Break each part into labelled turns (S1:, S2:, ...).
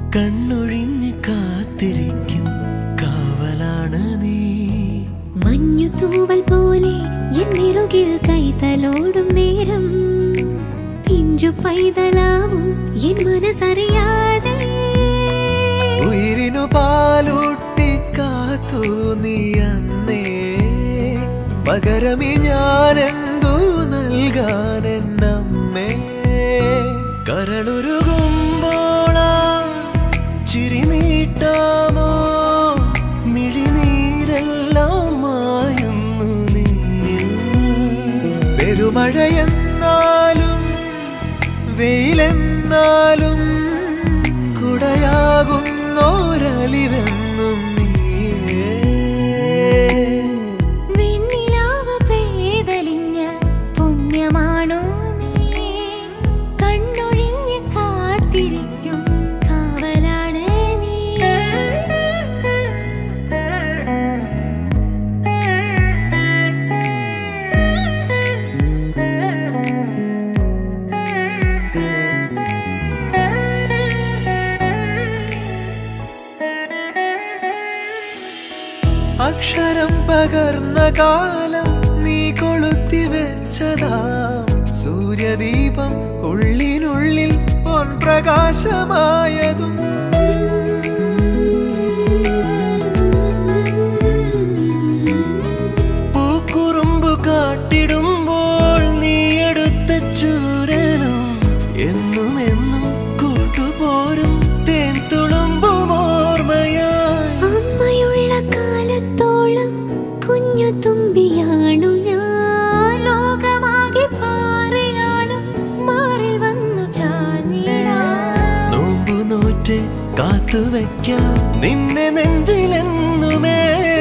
S1: കണ്ണൊഴിഞ്ഞ് കാത്തിരിക്കും കാവലാണ് നീ
S2: മഞ്ഞു തൂവൽ പോലെ എന്നിറുകിൽ കൈതലോടും നേരം പിഞ്ചു പൈതലാവും എൻ മനസ്സറിയാതെ
S1: ഉയിരിനു പാലൂട്ടി കാത്തു നീ അന്നേ പകരമി ഞാനെന്തു നൽകാൻ എന്നമ്മേ കരളുരുകുമ്പോളാ ചിരി നീട്ടാമോ മിഴിനീരെല്ലാം മായുന്നു നിന്നിൽ പെരുമഴയെന്നാലും വെയിലെന്നാലും കുടയാകുന്നോരലിവെന്നും നീയേ
S2: വെണ്ണിലാവ് പേതലിഞ്ഞ പുണ്യമാണോ നീ കണ്ണൊഴിഞ്ഞ് കാത്തിരിക്കും കാവലാണ് നീ
S1: അക്ഷരം പകർന്ന കാലം നീ കൊളുത്തി വെച്ചതാം സൂര്യദീപം ഉള്ളിനുള്ളിൽ പൊൻപ്രകാശമായതും പൂക്കുറുമ്പ് കാട്ടിടുമ്പോൾ നീ എടുത്ത ചൂരനും എന്നും എന്നും കൂട്ടുപോരും തേൻ തുളുമ്പും ഓർമ്മയായി
S2: അമ്മയുള്ള കാലത്തോളം കുഞ്ഞു തുമ്പിയാണു ഞാൻ ലോകമാകെ പാറിയാലും മാറിൽ വന്നു ചാഞ്ഞിടാം
S1: നോമ്പു നോറ്റ് കാത്തുവയ്ക്കാം നിന്നെ നെഞ്ചിലെന്നുമേ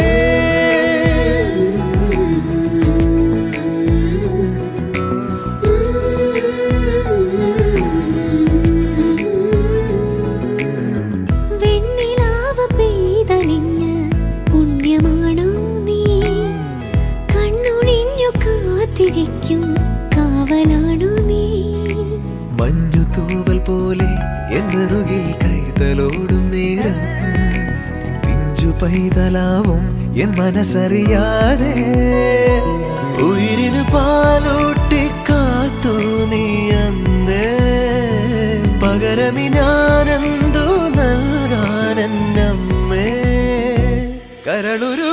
S2: വെണ്ണിലാവ് പെയ്തലിഞ്ഞ് പുണ്യമാണോ നീ കണ്ണൊഴിഞ്ഞു കാത്തിരിക്കും കാവലാണു നീ
S1: മഞ്ഞു തൂവൽ പോലെ എന്നറുകിൽ കൈതലോടും നേരം പിഞ്ചു പൈതലാവും എൻ മനസ്സറിയാതെ ഉയിരിന് പാലൂട്ടി കാത്തു നീ അന്നേ പകരമി ഞാനെന്തു നൽകാൻ എന്നമ്മേ കരളുരു